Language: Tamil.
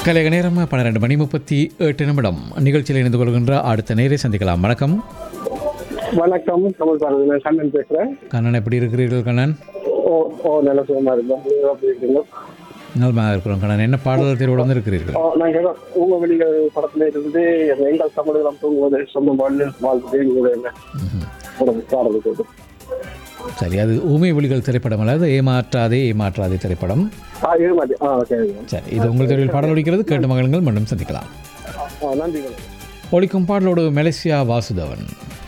கலைக நேரம் பன்னிரெண்டு மணி முப்பத்தி எட்டு நிமிடம் நிகழ்ச்சியில் இணைந்து கொள்கின்ற அடுத்த நேரை சந்திக்கலாம் வணக்கம் வணக்கம் தமிழ் பாரதி நான் கண்ணன் பேசுறேன் கண்ணன் எப்படி இருக்கிறீர்கள் கண்ணன் ஓ ஓ நல்ல சுகமா இருக்கோம் நீங்க எப்படி இருக்கீங்க நலமாக இருக்கிறோம் கண்ணன் என்ன பாடல் தேர்வோடு வந்து இருக்கிறீர்கள் ஓ, நாங்க ஏதோ உங்க வெளிகள் படத்துல இருந்து எங்கள் தமிழகம் தூங்குவது சொந்த வாழ்வு வாழ்த்து உங்களுடைய ஒரு பாடல் போட்டு சரி அது ஊமை ஒளிகள் திரைப்படம் அல்லது ஏமாற்றாதே ஏமாற்றாதே திரைப்படம் ஆ இது மாதிரி ஆ ஓகே சரி இது உங்கள் தேர்வில் பாடல் ஒழிக்கிறது கேட்டு மகன்கள் மீண்டும் சந்திக்கலாம் ஆ நன்றி வணக்கம் ஒழிக்கும் பாடலோடு மலேசியா வாசுதவன்